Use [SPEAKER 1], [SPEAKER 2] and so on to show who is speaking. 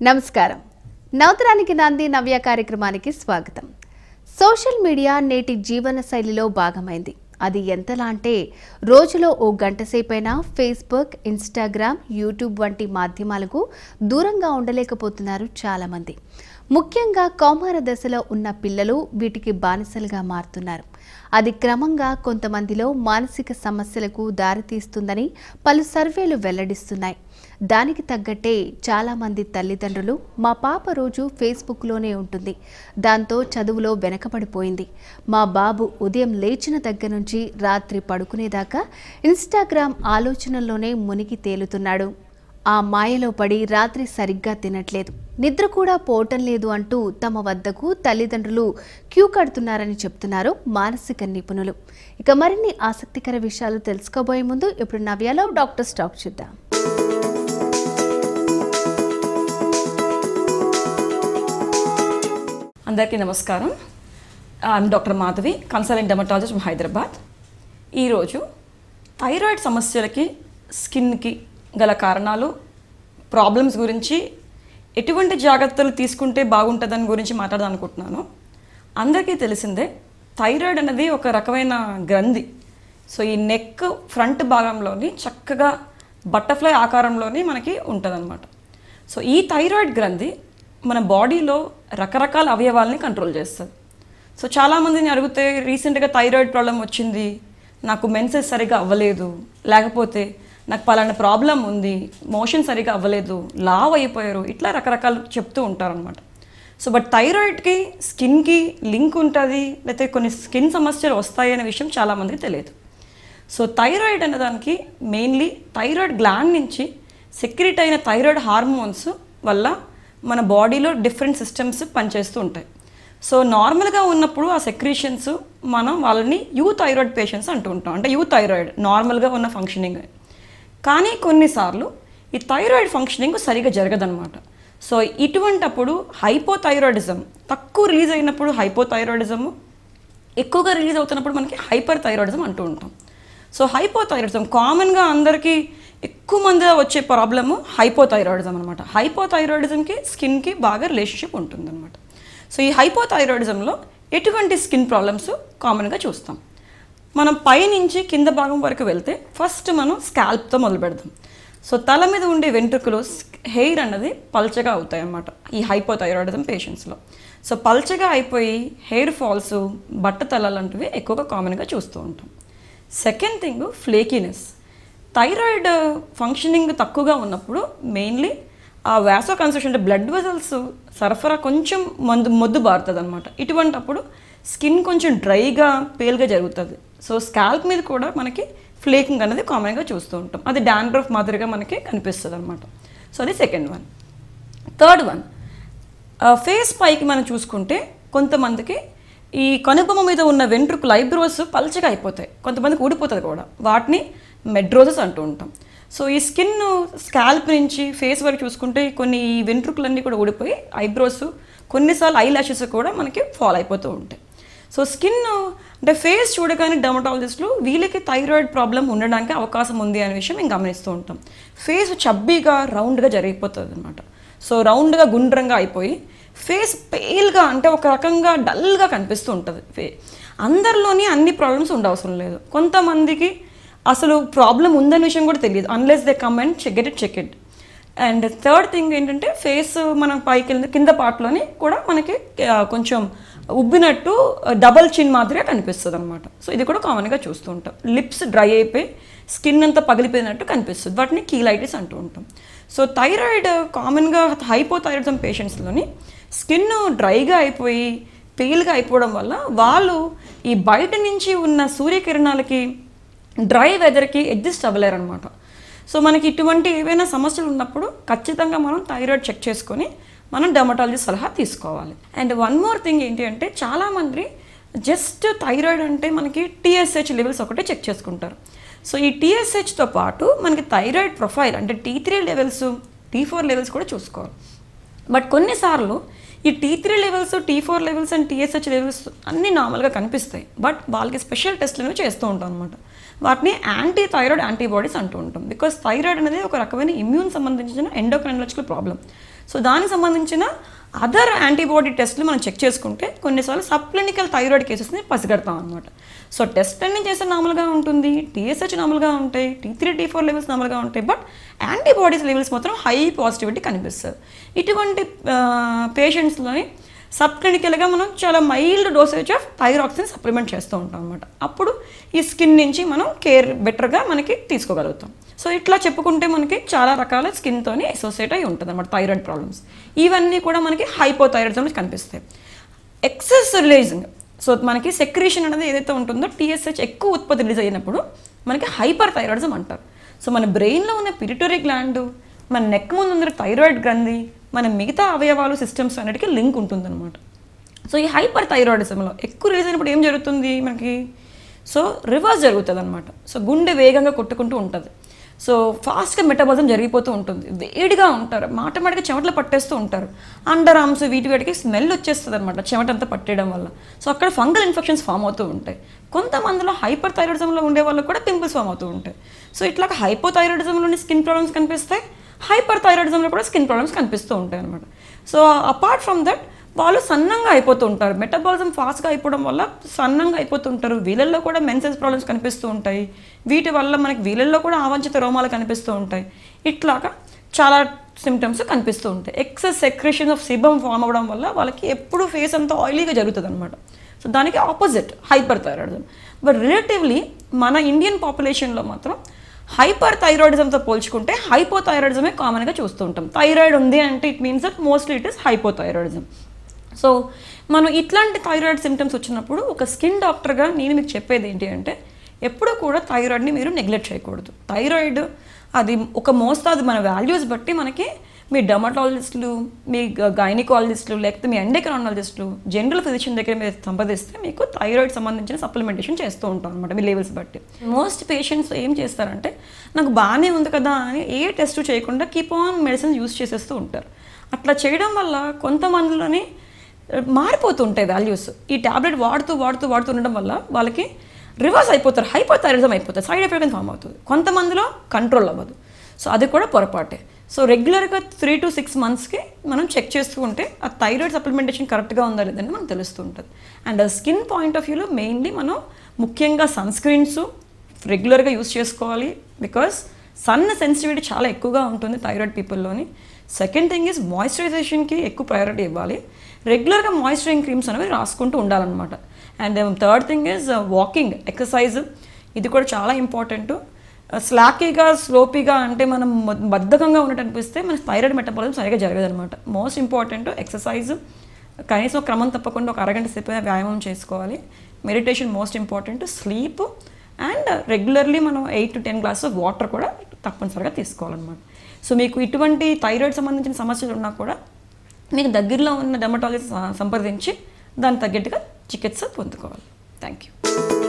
[SPEAKER 1] నమస్కారం నవతరానికి నాంది నవ్య కార్యక్రమానికి స్వాగతం సోషల్ మీడియా నేటి జీవన శైలిలో భాగమైంది అది ఎంతలా అంటే రోజులో ఓ గంట సేపైనా ఫేస్బుక్ ఇన్స్టాగ్రామ్ యూట్యూబ్ వంటి మాధ్యమాలకు దూరంగా ఉండలేకపోతున్నారు చాలామంది ముఖ్యంగా కౌమార దశలో ఉన్న పిల్లలు వీటికి బానిసలుగా మారుతున్నారు అది క్రమంగా కొంతమందిలో మానసిక సమస్యలకు దారితీస్తుందని పలు సర్వేలు వెల్లడిస్తున్నాయి దానికి తగ్గట్టే చాలామంది తల్లిదండ్రులు మా పాప రోజు ఫేస్బుక్లోనే ఉంటుంది దాంతో చదువులో వెనకబడిపోయింది మా బాబు ఉదయం లేచిన దగ్గర నుంచి రాత్రి పడుకునేదాకా ఇన్స్టాగ్రామ్ ఆలోచనల్లోనే మునిగి తేలుతున్నాడు ఆ మాయలో పడి రాత్రి సరిగ్గా తినట్లేదు నిద్ర కూడా పోవటం లేదు అంటూ తమ వద్దకు తల్లిదండ్రులు క్యూ కడుతున్నారని చెప్తున్నారు మానసిక నిపుణులు ఇక మరిన్ని ఆసక్తికర విషయాలు తెలుసుకోబోయే ముందు ఇప్పుడు నవ్యాలో డాక్టర్ స్టాక్ చూద్దాం
[SPEAKER 2] అందరికీ నమస్కారం I'm doctor Madhavi consultant dermatologist from Hyderabad ఈరోజు థైరాయిడ్ సమస్యలకి స్కిన్కి గల కారణాలు ప్రాబ్లమ్స్ గురించి ఎటువంటి జాగ్రత్తలు తీసుకుంటే బాగుంటుందని గురించి మాట్లాడాలనుకుంటున్నాను అందరికీ తెలిసిందే థైరాయిడ్ అనేది ఒక రకమైన గ్రంథి సో ఈ నెక్ ఫ్రంట్ భాగంలోని చక్కగా బటర్ఫ్లై ఆకారంలోని మనకి ఉంటుందన్నమాట సో ఈ థైరాయిడ్ గ్రంథి మన బాడీలో రకరకాల అవయవాల్ని కంట్రోల్ చేస్తుంది సో చాలామందిని అడిగితే రీసెంట్గా థైరాయిడ్ ప్రాబ్లం వచ్చింది నాకు మెన్సెస్ సరిగా అవ్వలేదు లేకపోతే నాకు పలానా ప్రాబ్లం ఉంది మోషన్ సరిగా అవ్వలేదు లావ్ అయిపోయారు ఇట్లా రకరకాలు చెప్తూ ఉంటారనమాట సో బట్ థైరాయిడ్కి స్కిన్కి లింక్ ఉంటుంది లేకపోతే కొన్ని స్కిన్ సమస్యలు వస్తాయి అనే విషయం చాలామందికి తెలియదు సో థైరాయిడ్ అనే దానికి మెయిన్లీ థైరాయిడ్ గ్లాండ్ నుంచి సెక్రెట్ అయిన థైరాయిడ్ హార్మోన్స్ వల్ల మన బాడీలో డిఫరెంట్ సిస్టమ్స్ పనిచేస్తూ ఉంటాయి సో నార్మల్గా ఉన్నప్పుడు ఆ సెక్రీషన్స్ మనం వాళ్ళని యూ థైరాయిడ్ పేషెంట్స్ అంటూ ఉంటాం అంటే యూ థైరాయిడ్ నార్మల్గా ఉన్న ఫంక్షనింగ్ కానీ కొన్నిసార్లు ఈ థైరాయిడ్ ఫంక్షనింగ్ సరిగా జరగదన్నమాట సో ఇటువంటప్పుడు హైపోథైరాయిడిజం తక్కువ రిలీజ్ అయినప్పుడు హైపోథైరాయిడిజము ఎక్కువగా రిలీజ్ అవుతున్నప్పుడు మనకి హైపర్ థైరాయిడిజం అంటూ ఉంటాం సో హైపోథైరాయిడిజం కామన్గా అందరికీ ఎక్కువ మంది వచ్చే ప్రాబ్లము హైపోథైరాయిడిజం అనమాట హైపోథైరాయిడిజంకి స్కిన్కి బాగా రిలేషన్షిప్ ఉంటుందన్నమాట సో ఈ హైపోథైరాయిడిజంలో ఎటువంటి స్కిన్ ప్రాబ్లమ్స్ కామన్గా చూస్తాం మనం పైనుంచి కింద భాగం వరకు వెళ్తే ఫస్ట్ మనం స్కాల్ప్తో మొదలు పెడదాం సో తల మీద ఉండే వెంట్రుకలు హెయిర్ అన్నది పల్చగా అవుతాయి అన్నమాట ఈ హైపోథైరాయిడిజం పేషెంట్స్లో సో పల్చగా అయిపోయి హెయిర్ ఫాల్స్ బట్ట తల లాంటివి ఎక్కువగా కామన్గా చూస్తూ ఉంటాం second thing flakiness thyroid functioning తక్కువగా ఉన్నప్పుడు మెయిన్లీ ఆ వ్యాసో కన్సెషన్ అంటే బ్లడ్ వెజల్స్ సరఫరా కొంచెం మందు మొద్దు బారుతుంది అనమాట ఇటువంటప్పుడు స్కిన్ కొంచెం డ్రైగా పేల్గా జరుగుతుంది సో స్కాల్ప్ మీద కూడా మనకి ఫ్లేకింగ్ అనేది కామన్గా చూస్తూ ఉంటాం అది డాండ్రఫ్ మాదిరిగా మనకి కనిపిస్తుంది అనమాట సో అది second one third one face పైకి మనం చూసుకుంటే కొంతమందికి ఈ కనుబొమ్మ మీద ఉన్న వెంట్రుకలు ఐబ్రోస్ పల్చగా అయిపోతాయి కొంతమందికి ఊడిపోతుంది కూడా వాటిని మెడ్రోజెస్ అంటూ ఉంటాం సో ఈ స్కిన్ స్కాల్ప్ నుంచి ఫేస్ వరకు చూసుకుంటే కొన్ని ఈ వెంట్రుకలన్నీ కూడా ఊడిపోయి ఐబ్రోస్ కొన్నిసార్లు ఐ లాషెస్ కూడా మనకి ఫాల్ అయిపోతూ ఉంటాయి సో స్కిన్ అంటే ఫేస్ చూడగానే డర్మటాలజిస్టులు వీళ్ళకి థైరాయిడ్ ప్రాబ్లం ఉండడానికి అవకాశం ఉంది అనే విషయం మేము గమనిస్తూ ఉంటాం ఫేస్ చబ్బీగా రౌండ్గా జరిగిపోతుంది అనమాట సో రౌండ్గా గుండ్రంగా అయిపోయి ఫేస్ పేల్గా అంటే ఒక రకంగా డల్గా కనిపిస్తూ ఉంటుంది ఫే అందరిలోని అన్ని ప్రాబ్లమ్స్ ఉండవసరం లేదు కొంతమందికి అసలు ప్రాబ్లం ఉందనే విషయం కూడా తెలియదు unless they come and check it check it and third thing ఏంటంటే ఫేస్ మనం పైకి వెళ్ళిన కింద పార్ట్లోని కూడా మనకి ఆ, కొంచెం ఉబ్బినట్టు డబల్ చిన్ మాదిరిగా కనిపిస్తుంది అనమాట సో ఇది కూడా కామన్గా చూస్తూ ఉంటాం లిప్స్ డ్రై అయిపోయి స్కిన్ అంతా పగిలిపోయినట్టు కనిపిస్తుంది వాటిని కీలైటిస్ అంటూ ఉంటాం సో థైరాయిడ్ కామన్గా హైపోథైరాయిడిజం పేషెంట్స్లోని స్కిన్ డ్రైగా అయిపోయి పేల్గా అయిపోవడం వల్ల వాళ్ళు ఈ బయట నుంచి ఉన్న సూర్యకిరణాలకి డ్రై వెదర్కి అడ్జస్ట్ అవ్వలేరు అనమాట సో మనకి ఇటువంటి ఏవైనా సమస్యలు ఉన్నప్పుడు ఖచ్చితంగా మనం థైరాయిడ్ చెక్ చేసుకొని మనం డెమటాలజిస్ట్ సలహా తీసుకోవాలి అండ్ వన్ మోర్ థింగ్ ఏంటి అంటే చాలామంది జస్ట్ థైరాయిడ్ అంటే మనకి టీఎస్హెచ్ లెవెల్స్ ఒకటే చెక్ చేసుకుంటారు సో ఈ టీఎస్హెచ్తో పాటు మనకి థైరాయిడ్ ప్రొఫైల్ అంటే T three levels T four levels కూడా చూసుకోవాలి బట్ కొన్నిసార్లు ఈ T three levels T four levels and TSH levels అన్నీ నార్మల్గా కనిపిస్తాయి బట్ వాళ్ళకి స్పెషల్ టెస్ట్లు చేస్తూ ఉంటాం అనమాట వాటిని యాంటీ థైరాయిడ్ యాంటీబాడీస్ అంటూ ఉంటాం బికాస్ థైరాయిడ్ అనేది ఒక రకమైన ఇమ్యూన్ సంబంధించిన ఎండోక్రైనలాజికల్ ప్రాబ్లం సో దానికి సంబంధించిన అదర్ యాంటీబాడీ టెస్ట్లు మనం చెక్ చేసుకుంటే కొన్నిసార్లు సబ్ క్లినికల్ థైరాయిడ్ కేసెస్ని పసిగడతాం అనమాట సో టెస్ట్ అన్ని చేస్తే నార్మల్గా ఉంటుంది టీఎస్హెచ్ నార్మల్గా ఉంటాయి T three T four levels నార్మల్గా ఉంటాయి బట్ యాంటీబాడీస్ లెవెల్స్ మాత్రం హై పాజిటివిటీ కనిపిస్తుంది ఇటువంటి పేషెంట్స్లోని సబ్ క్లినికల్గా మనం చాలా mild dosage of thyroxine supplement చేస్తూ ఉంటాం అనమాట అప్పుడు ఈ స్కిన్ నుంచి మనం కేర్ బెటర్గా మనకి తీసుకోగలుగుతాం సో ఇట్లా చెప్పుకుంటే మనకి చాలా రకాల స్కిన్తోని అసోసియేట్ అయి ఉంటుంది అనమాట థైరాయిడ్ ప్రాబ్లమ్స్ ఇవన్నీ కూడా మనకి హైపోథైరాయిడ్స్ కనిపిస్తాయి ఎక్సెస్ రిలీజింగ్ సో మనకి సెక్రేషన్ అనేది ఏదైతే ఉంటుందో టీఎస్హెచ్ ఎక్కువ ఉత్పత్తి రిలీజ్ అయినప్పుడు మనకి హైపర్ థైరాయిడిజం అంటారు సో మన బ్రెయిన్లో ఉన్న పిరిటరీ గ్లాండ్ మన నెక్ ముందు ఉన్న థైరాయిడ్ గ్రంథి మన మిగతా అవయవాలు సిస్టమ్స్ అన్నిటికీ లింక్ ఉంటుందన్నమాట సో ఈ హైపర్ థైరాయిడిజంలో ఎక్కువ రిలీజ్ అయినప్పుడు ఏం జరుగుతుంది మనకి సో రివర్స్ జరుగుతుంది అనమాట సో గుండె వేగంగా కొట్టుకుంటూ ఉంటుంది సో ఫాస్ట్గా మెటబాలిజం జరిగిపోతూ ఉంటుంది వేడిగా ఉంటారు మాటమాటిగా చెమటలు పట్టేస్తూ ఉంటారు అండర్ ఆర్మ్స్ వీటి వాటికి స్మెల్ వచ్చేస్తుంది అనమాట చెమట అంతా పట్టేయడం వల్ల సో అక్కడ ఫంగల్ ఇన్ఫెక్షన్స్ ఫామ్ అవుతూ ఉంటాయి కొంతమందిలో హైపర్ థైరాయిడిజంలో ఉండే వాళ్ళు కూడా పింపుల్స్ ఫామ్ అవుతూ ఉంటాయి సో ఇట్లా హైపోథైరాయిడిజంలోని స్కిన్ ప్రాబ్లమ్స్ కనిపిస్తాయి హైపర్ థైరాయిడిజంలో కూడా స్కిన్ ప్రాబ్లమ్స్ కనిపిస్తూ ఉంటాయి అనమాట సో అపార్ట్ ఫ్రమ్ దట్ వాళ్ళు సన్నంగా అయిపోతూ ఉంటారు మెటబాలిజం ఫాస్ట్గా అయిపోవడం వల్ల సన్నంగా అయిపోతుంటారు వీళ్ళల్లో కూడా మెన్సెన్స్ ప్రాబ్లమ్స్ కనిపిస్తూ ఉంటాయి వీటి వల్ల మనకి వీళ్ళల్లో కూడా ఆవంచిత రోమాలు కనిపిస్తూ ఉంటాయి ఇట్లాగా చాలా సిమ్టమ్స్ కనిపిస్తూ ఉంటాయి excess secretion of sebum form అవ్వడం వల్ల వాళ్ళకి ఎప్పుడు ఫేస్ అంతా ఆయిలీగా జరుగుతుంది అనమాట సో దానికి opposite hyper thyroidism but relatively మన ఇండియన్ పాపులేషన్లో మాత్రం హైపర్ థైరాయిడిజంతో పోల్చుకుంటే హైపోథైరాయిడిజమే కామన్గా చూస్తూ ఉంటాం థైరాయిడ్ ఉంది అంటే it means that mostly it is hypothyroidism so మనం ఇట్లాంటి థైరాయిడ్ సిమ్టమ్స్ వచ్చినప్పుడు ఒక స్కిన్ డాక్టర్గా నేను మీకు చెప్పేది ఏంటి అంటే ఎప్పుడూ కూడా థైరాయిడ్ని మీరు నెగ్లెక్ట్ చేయకూడదు థైరాయిడ్ అది ఒక మోస్తాదు మన వాల్యూస్ బట్టి మనకి మీ డర్మటాలజిస్టులు మీ గైనికాలజిస్టులు లేకపోతే మీ ఎండెక్రానాలజిస్టులు జనరల్ ఫిజిషియన్ దగ్గర మీరు సంపాదిస్తే మీకు థైరాయిడ్ సంబంధించిన సప్లిమెంటేషన్ చేస్తూ ఉంటాం అనమాట మీ లెవెల్స్ బట్టి మోస్ట్ పేషెంట్స్ ఏం చేస్తారంటే నాకు బాగానే ఉంది కదా అని ఏ టెస్ట్ చేయకుండా కీప్ ఆన్ మెడిసిన్స్ యూస్ చేసేస్తూ ఉంటారు అట్లా చేయడం వల్ల కొంతమందిలోని మారిపోతుంటాయి వాల్యూస్ ఈ ట్యాబ్లెట్ వాడుతూ వాడుతూ వాడుతూ ఉండడం వల్ల వాళ్ళకి రివర్స్ అయిపోతారు హైపోథైరిజం అయిపోతుంది సైడ్ ఎఫెక్ట్ ఫామ్ అవుతుంది కొంతమందిలో కంట్రోల్ అవ్వదు సో అది కూడా పొరపాటే సో రెగ్యులర్గా త్రీ టు సిక్స్ మంత్స్కి మనం చెక్ చేస్తూ ఉంటే ఆ థైరాయిడ్ సప్లిమెంటేషన్ కరెక్ట్గా ఉందా లేదని మనకు తెలుస్తూ ఉంటుంది అండ్ స్కిన్ పాయింట్ ఆఫ్ వ్యూలో మెయిన్లీ మనం ముఖ్యంగా సన్ స్క్రీన్స్ రెగ్యులర్గా యూస్ చేసుకోవాలి బికాస్ సన్ సెన్సిటివిటీ చాలా ఎక్కువగా ఉంటుంది థైరాయిడ్ పీపుల్లోని సెకండ్ థింగ్ ఈజ్ మాయిశ్చరైజేషన్కి ఎక్కువ ప్రయారిటీ ఇవ్వాలి రెగ్యులర్గా మాయిశ్చరైజింగ్ క్రీమ్స్ అనేవి రాసుకుంటూ ఉండాలన్నమాట and third thing is walking exercise ఇది కూడా చాలా ఇంపార్టెంట్ స్లాకీగా స్లోపీగా అంటే మనం మొ- బద్ధకంగా ఉన్నట్టు అనిపిస్తే మన థైరాయిడ్ మెటబాలిజం సరిగా జరగదనమాట మోస్ట్ ఇంపార్టెంట్ ఎక్సర్సైజ్ కనీసం ఒక క్రమం తప్పకుండా ఒక అరగంట సేపు అయినా వ్యాయామం చేసుకోవాలి meditation most important sleep and regularly మనం eight to ten glass of water కూడా తప్పనిసరిగా తీసుకోవాలన్నమాట సో మీకు ఇటువంటి థైరాయిడ్ సంబంధించిన సమస్యలు ఉన్నా కూడా మీకు దగ్గరలో ఉన్న డెమటాలజిస్ట్ సంప్రదించి దానికి తగ్గట్టుగా చికిత్స పొందుకోవాలి థ్యాంక్ యూ